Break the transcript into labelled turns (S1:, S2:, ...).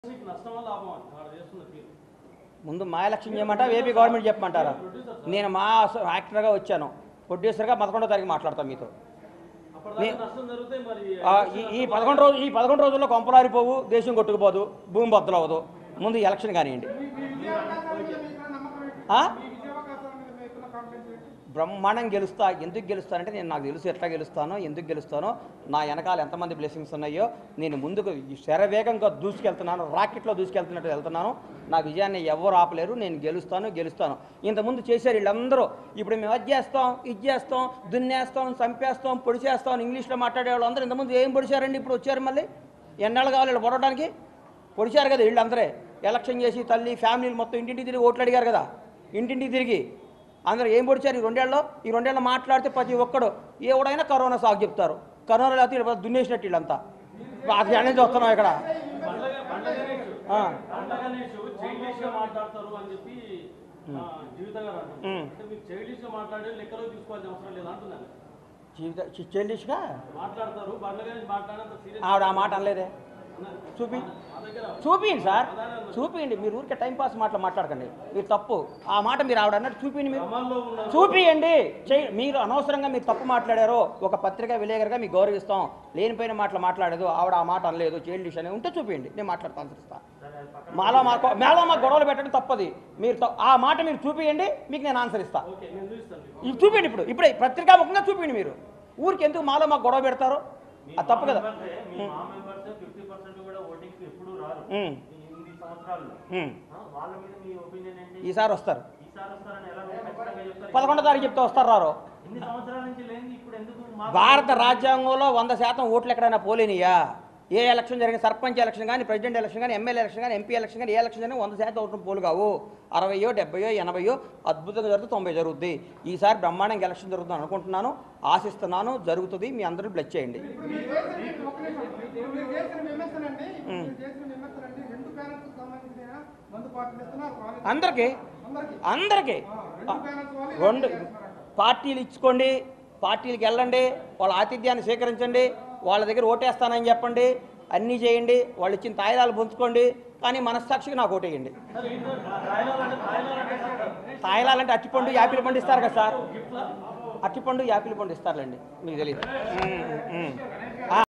S1: మీకు నష్టమా లాభమా వాడు చేస్తున్న తీరు
S2: ముందు మా ఎలక్షన్ చేయమంటారా ఏపీ గవర్నమెంట్ చెప్పమంటారా నేను మా అస- యాక్టర్గా వచ్చాను ప్రొడ్యూసర్గా పదకొండో తారీఖు మాట్లాడతాను మీతో
S1: అప్పటిదాకా నష్టం జరిగితే మరి
S2: ఆ, ఈ ఈ పదకొండు రోజు ఈ పదకొండు రోజుల్లో కొంపలారిపోవు దేశం కొట్టుకుపోదు భూమి బద్దలవదు ముందు ఎలక్షన్ కానివ్వండి ఆ? బ్రహ్మాండం గెలుస్తా ఎందుకు గెలుస్తానంటే నేను నాకు తెలుసు ఎట్లా గెలుస్తానో ఎందుకు గెలుస్తానో నా వెనకాల ఎంతమంది బ్లెస్సింగ్స్ ఉన్నాయో నేను ముందుకు ఈ శరవేగంగా దూసుకెళ్తున్నాను రాకెట్లో దూసుకెళ్తున్నట్టు వెళ్తున్నాను నా విజయాన్ని ఎవరు ఆపలేరు నేను గెలుస్తాను గెలుస్తాను ఇంతకుముందు చేశారు వీళ్ళందరూ ఇప్పుడు మేము అది చేస్తాం ఇది చేస్తాం దున్నేస్తాం చంపేస్తాం పొడిచేస్తాం అని ఇంగ్లీష్లో మాట్లాడే వాళ్ళు అందరూ ఇంతకుముందు ఏం పొడిచారండి ఇప్పుడు వచ్చారు మళ్ళీ ఎన్నాళ్ళు కావాలి వీళ్ళు పొడవడానికి పొడిచారు కదా వీళ్ళందరే ఎలక్షన్ చేసి తల్లి ఫ్యామిలీలు మొత్తం ఇంటింటికి తిరిగి ఓట్లు అడిగారు కదా ఇంటింటికి తిరిగి అందరూ ఏం పొడిచారు ఈ రెండేళ్ళలో ఈ రెండేళ్ళు మాట్లాడితే ప్రతి ఒక్కడు ఎవడైనా కరోనా సాగు చెప్తారు కరోనా లేకపోతే వీళ్ళు దున్నేసినట్టు వీళ్ళంతా అది అనేది చూస్తున్నాం ఇక్కడ
S1: బండ్ల బండ్ల గణేష్
S2: ఆ,
S1: బండ్ల గణేష్ చైల్డిష్ గా మాట్లాడతారు అని చెప్పి ఆ, జీవిత గారు అంటారు
S2: ఉమ్.
S1: అంటే మీరు చైల్డిష్ గా మాట్లాడే లెక్కలో తీసుకోవాల్సిన అవసరం లేదు అంటున్నాను
S2: జీవిత చి- చెల్లిష్గా
S1: మాట్లాడతారు బండ్ల గణేష్ మాట్లాడినంత సీరియస్
S2: ఆవిడ ఆ మాట అనలేదే చూపి
S1: మా దగ్గర
S2: చూపించండి సార్ చూపించండి మీరు ఊరికే టైంపాస్ మాటలు మాట్లాడకండి మీరు తప్పు ఆ మాట మీరు ఆవిడ అన్నట్టు చూపించండి మీరు
S1: క్రమాల్లో ఉన్న
S2: చూపియండి చెయ్యి మీరు అనవసరంగా మీరు తప్పు మాట్లాడారో ఒక పత్రిక విలేకరుగా మీకు గౌరవిస్తాం లేనిపోయిన మాటలు మాట్లాడదు ఆవిడ ఆ మాట అనలేదు చైల్డ్ డిష్ అని ఉంటే చూపియండి నేను మాట్లాడుతాను అనుసరిస్తా మాలో మాకు మేలో మాకు గొడవలు పెట్టడం తప్పది మీరు త- ఆ మాట మీరు చూపియండి మీకు నేను ఆన్సర్ ఇస్తా
S1: ఓకే నేను చూస్తాను మీకు.
S2: ఇది చూపించండి ఇప్పుడు ఇప్పుడే పత్రికాముఖంగా చూపించండి మీరు ఊరికి ఎందుకు మాలో మాకు గొడవ పెడతారు అది తప్పు కదా
S3: మీ మా మెంబర్స్ ఫిఫ్టీ పర్సెంట్ కూడా ఓటింగ్ కి ఎప్పుడు రారు
S2: ఉమ్,
S3: ఈ ఎనిమిది సంవత్సరాల్లో
S2: ఉమ్.
S3: ఆ, వాళ్ళ మీద మీ ఒపీనియన్ ఏంటి
S2: ఈసారి వస్తారు
S3: ఈసారి వస్తారని ఎలా మీరు ఖచ్చితంగా చెప్తారు
S2: పదకొండో తారీఖు చెప్తే వస్తారు రారు
S3: ఎన్ని సంవత్సరాల నుంచి లేని ఇప్పుడు ఎందుకు మా
S2: భారత రాజ్యాంగంలో వంద శాతం ఓట్లు ఎక్కడైనా పోలేనియా ఏ ఎలక్షన్ జరిగిన సర్పంచ్ ఎలక్షన్ కానీ ప్రెసిడెంట్ ఎలక్షన్ కానీ ఎమ్మెల్యే ఎలక్షన్ కానీ ఎంపీ ఎలక్షన్ కానీ ఏ ఎలక్షన్ జరిగినా వంద శాతం ఓట్లు పోలు కావు అరవయో డెబ్బయో ఎనభయో అద్భుతంగా జరుగుతుంది తొంభై జరుగుద్ది ఈసారి బ్రహ్మాండంగా ఎలక్షన్ జరుగుతుంది అనుకుంటున్నాను ఆశిస్తున్నాను జరుగుతుంది మీ అందరూ బ్లెచ్ చేయండి
S4: మీరు చేసిన విమర్శనండి మీరు చేసిన విమర్శనండి రెండు ప్యానల్స్ సంబంధించిన మందు పార్టీలు ఇస్తున్నారు వాళ్ళకి
S2: అందరికీ
S4: అందరికీ
S2: అందరికీ
S4: రెండు ప్యానల్స్ వాళ్ళు
S2: రెండు పార్టీలు ఇచ్చుకోండి పార్టీలకు వెళ్ళండి వాళ్ళ ఆతిథ్యాన్ని స్వీకరించండి వాళ్ళ దగ్గర ఓటేస్తానని చెప్పండి అన్నీ చేయండి వాళ్ళు ఇచ్చిన తాయిలాలు పుంజుకోండి కానీ మనస్సాక్షిగా నాకు ఓటేయండి
S1: సార్ ఏంటో తాయిలాలు అంటే తాయిలాలు అంటే సార్
S2: తాయిలాలంటే అట్టిపండు యాపిల్ పండు ఇస్తారు కదా సార్ అట్టిపండు యాపిల్ పండు ఇస్తారులేండి మీకు తెలియదు ఉమ్, ఉమ్.